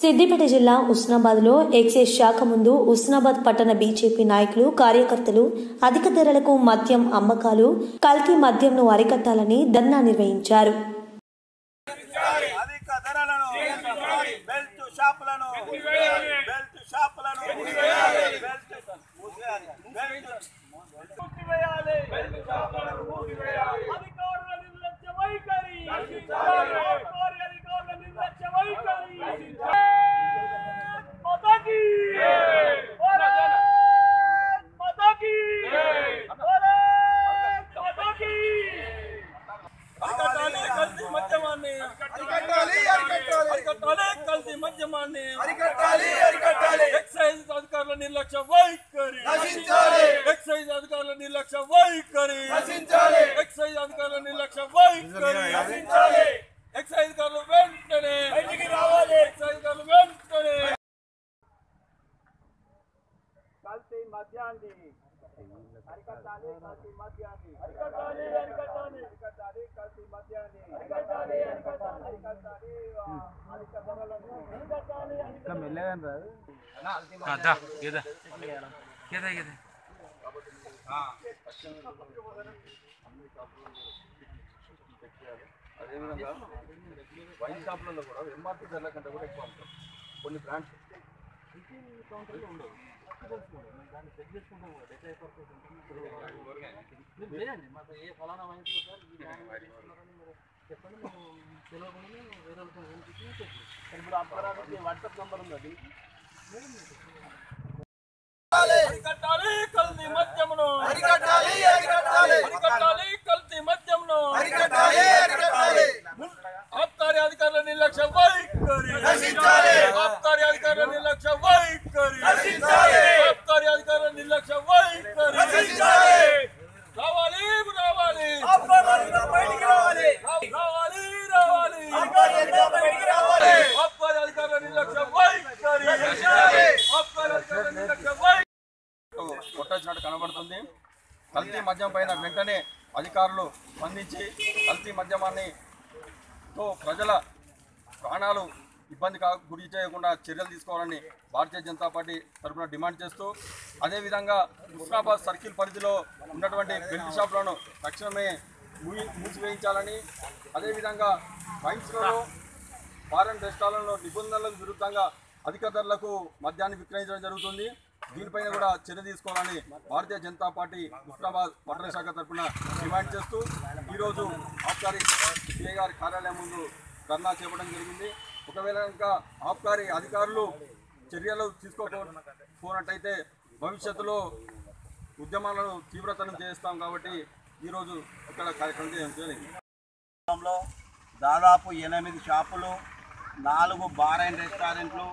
సిద్దిపేట జిల్లా ఉస్నాబాద్లో ఎక్సైజ్ శాఖ ముందు ఉస్నాబాద్ పట్టణ బీజేపీ నాయకులు కార్యకర్తలు అధిక ధరలకు మద్యం అమ్మకాలు కల్తీ మద్యంను అరికట్టాలని ధర్నా నిర్వహించారు అధిక ధరలను బెల్ట్ షాపులను బెల్ట్ షాపులను బెల్ట్ మూసివేయాలి. బెల్ట్ మూసివేయాలి. అధికారుల నిర్లక్ష్య వైఖరి ఆబ్కారీ అధికారుల నిర్లక్ష్య వైఖరి మతకి మతకి మతకి అరికట్టాలి కల్తీ మద్యమాన్ని అరికట్టాలి అరికట్టాలి అరికట్టాలి కల్తీ మద్యమాన్ని అరికట్టాలి అరికట్టాలి ఎక్సైజ్ అధికారుల నిర్లక్ష్య వైఖరి నశించాలి. ఎక్సైజ్ అధికారుల నిర్లక్ష్య వైఖరి నశించాలి. ఎక్సైజ్ అధికారుల నిర్లక్ష్య వైఖరి నశించాలి. ఎక్సైజ్ అధికారులు వెంటనే బయటికి రావాలి ఎక్సైజ్ అధికారులు వెంటనే కల్తీ మద్యాన్ని అరికట్టాలి కల్తీ మద్యాన్ని అరికట్టాలి అరికట్టాలి అరికట్టాలి కల్తీ మద్యాన్ని అరికట్టాలి అరికట్టాలి అరికట్టాలి అధిక ధరలను అరికట్టాలి అదా గేదా గేదా గేదా అదేవిధంగా వైన్ షాపులలో కూడా ఎంఆర్పీ ధరల కంటే కూడా ఎక్కువ అమ్ముతాం కొన్ని బ్రాండ్స్ అరికట్టాలి కల్తీ మద్యమును అరికట్టాలి అరికట్టాలి అరికట్టాలి కల్తీ మద్యమును అరికట్టాలి అరికట్టాలి ఆబ్కారీ అధికారుల నిర్లక్ష్య వైఖరి నశించాలి. ఆబ్కారీ అధికారుల నిర్లక్ష్య వైఖరి నశించాలి. ఆబ్కారీ అధికారుల నిర్లక్ష్య వైఖరి నశించాలి. రావాలి రావాలి బయటికి రావాలి రావాలి రావాలి బయటికి రావాలి ఆబ్కారీ అధికారుల నిర్లక్ష్య వైఖరి నశించాలి. ఆబ్కారీ అధికారుల నిర్లక్ష్య వైఖరి కొట్టొచ్చినట్టు కనబడుతుంది కల్తీ మద్యం పైన వెంటనే అధికారులు స్పందించి కల్తీ మద్యమాన్ని తో ప్రజల ప్రాణాలు ఇబ్బంది కా గురి చేయకుండా చర్యలు తీసుకోవాలని భారతీయ జనతా పార్టీ తరఫున డిమాండ్ చేస్తూ అదేవిధంగా హుస్నాబాద్ సర్కిల్ పరిధిలో ఉన్నటువంటి బెల్ట్ షాపులను తక్షణమే మూయి మూసివేయించాలని అదేవిధంగా వైన్స్లలో ఫారెన్ రెస్టారెంట్లో నిబంధనలకు విరుద్ధంగా అధిక ధరలకు మద్యాన్ని విక్రయించడం జరుగుతుంది దీనిపైన కూడా చర్య తీసుకోవాలని భారతీయ జనతా పార్టీ హుస్నాబాద్ పట్టణ శాఖ తరఫున డిమాండ్ చేస్తూ ఈరోజు ఆబ్కారీ సిఐ గారి కార్యాలయం ముందు ధర్నా చేపట్టడం జరిగింది ఒకవేళ ఇంకా ఆబ్కారీ అధికారులు చర్యలు తీసుకోకపోనట్టయితే భవిష్యత్తులో ఉద్యమాలను తీవ్రతరం చేస్తాం కాబట్టి ఈరోజు ఇక్కడ కార్యక్రమం చేయడం జరిగింది లో దాదాపు ఎనిమిది షాపులు నాలుగు బార్ అండ్ రెస్టారెంట్లు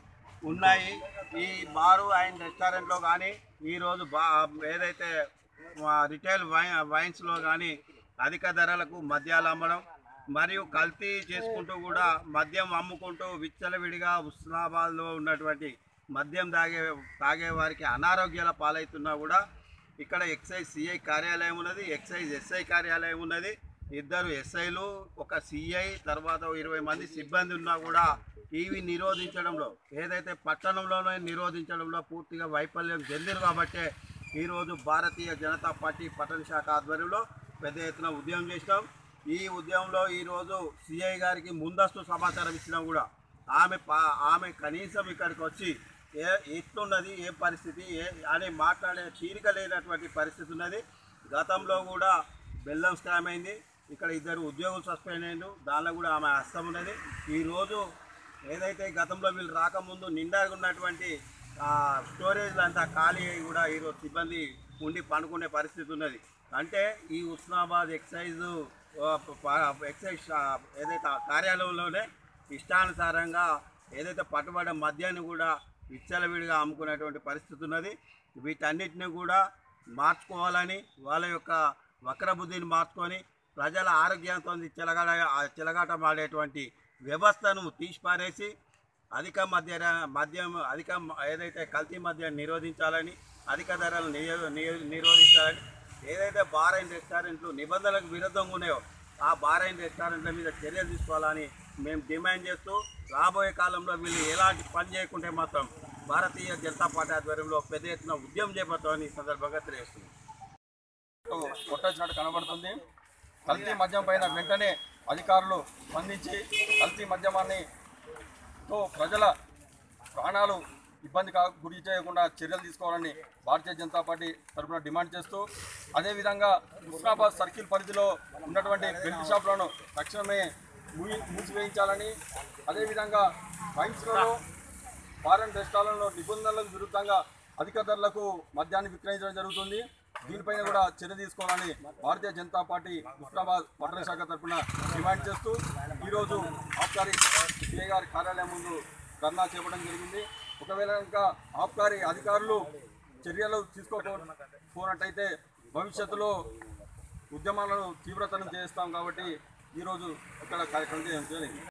ఉన్నాయి ఈ బారు అండ్ రెస్టారెంట్లో కానీ ఈరోజు బా ఏదైతే ఆ, రిటైల్ వై వైన్స్లో కానీ అధిక ధరలకు మద్యాలు అమ్మడం మరియు కల్తీ చేసుకుంటూ కూడా మద్యం అమ్ముకుంటూ విచ్చలవిడిగా ఉస్నాబాద్లో ఉన్నటువంటి మద్యం తాగే తాగే వారికి అనారోగ్యాల పాలవుతున్నా కూడా ఇక్కడ ఎక్సైజ్ సిఐ కార్యాలయం ఉన్నది ఎక్సైజ్ ఎస్ఐ కార్యాలయం ఉన్నది ఇద్దరు ఎస్ఐలు ఒక సిఐ తర్వాత ఓ ఇరవై మంది సిబ్బంది ఉన్నా కూడా ఇవి నిరోధించడంలో ఏదైతే పట్టణంలోనే నిరోధించడంలో పూర్తిగా వైఫల్యం చెందిరు కాబట్టే ఈరోజు భారతీయ జనతా పార్టీ పట్టణ శాఖ ఆధ్వర్యంలో పెద్ద ఎత్తున ఉద్యమం చేసినాం ఈ ఉద్యమంలో ఈరోజు సిఐ గారికి ముందస్తు సమాచారం ఇచ్చినా కూడా ఆమె పా- ఆమె కనీసం ఇక్కడికి వచ్చి ఏ ఎట్లున్నది ఏ పరిస్థితి ఏ అని మాట్లాడే తీరిక లేనటువంటి పరిస్థితి ఉన్నది గతంలో కూడా బెల్లం స్కామ్ అయింది ఇక్కడ ఇద్దరు ఉద్యోగులు సస్పెండ్ అయ్యారు దానిలో కూడా ఆమె హస్తం ఉన్నది ఈరోజు ఏదైతే గతంలో వీళ్ళు రాకముందు నిండాగా ఉన్నటువంటి ఆ, స్టోరేజ్లు అంతా ఖాళీ అయ్యి కూడా ఈరోజు సిబ్బంది ఉండి పండుకునే పరిస్థితి ఉన్నది అంటే ఈ ఉస్నాబాద్ ఎక్సైజ్ ఆ, ప- ఎక్సైజ్ ఆ, ఏదైతే ఆ కార్యాలయంలోనే ఇష్టానుసారంగా ఏదైతే పట్టుబడ్డ మద్యాన్ని కూడా విచ్చలవిడిగా అమ్ముకునేటువంటి పరిస్థితి ఉన్నది వీటన్నిటిని కూడా మార్చుకోవాలని వాళ్ళ యొక్క వక్రబుద్ధిని మార్చుకొని ప్రజల ఆరోగ్యంతో చిలగాడ చిలగాటం ఆడేటువంటి వ్యవస్థను తీసిపారేసి అధిక మద్య మద్యం అధిక ఏదైతే కల్తీ మద్యాన్ని నిరోధించాలని అధిక ధరలు నియో- నియో- నిరోధించాలని ఏదైతే బార్ అండ్ రెస్టారెంట్లు నిబంధనలకు విరుద్ధంగా ఉన్నాయో ఆ బార్ అండ్ రెస్టారెంట్ల మీద చర్యలు తీసుకోవాలని మేము డిమాండ్ చేస్తూ రాబోయే కాలంలో వీళ్ళు ఎలాంటి పని చేయకుంటే మాత్రం భారతీయ జనతా పార్టీ ఆధ్వర్యంలో పెద్ద ఎత్తున ఉద్యమం చేపడతామని ఈ సందర్భంగా తెలియజేస్తుంది కొట్టొచ్చినట్టు కనబడుతుంది కల్తీ మద్యం పైన వెంటనే అధికారులు స్పందించి కల్తీ మద్యమాన్ని తో ప్రజల ప్రాణాలు ఇబ్బంది కా గురి చేయకుండా చర్యలు తీసుకోవాలని భారతీయ జనతా పార్టీ తరఫున డిమాండ్ చేస్తూ అదేవిధంగా హుస్నాబాద్ సర్కిల్ పరిధిలో ఉన్నటువంటి బెల్ట్ షాపులను తక్షణమే మూయి మూసివేయించాలని అదేవిధంగా వైన్స్లలో బార్ అండ్ రెస్టారెంట్లో నిబంధనలకు విరుద్ధంగా అధిక ధరలకు మద్యాన్ని విక్రయించడం జరుగుతుంది దీనిపైన కూడా చర్య తీసుకోవాలని భారతీయ జనతా పార్టీ హుస్నాబాద్ పట్టణ శాఖ తరఫున డిమాండ్ చేస్తూ ఈరోజు ఆబ్కారీ సిఐ గారి కార్యాలయం ముందు ధర్నా చేపట్టడం జరిగింది ఒకవేళ ఇంకా ఆబ్కారీ అధికారులు చర్యలు తీసుకోకపోనట్టయితే భవిష్యత్తులో ఉద్యమాలను తీవ్రతరం చేస్తాం కాబట్టి ఈరోజు ఇక్కడ కార్యక్రమం చేయడం జరిగింది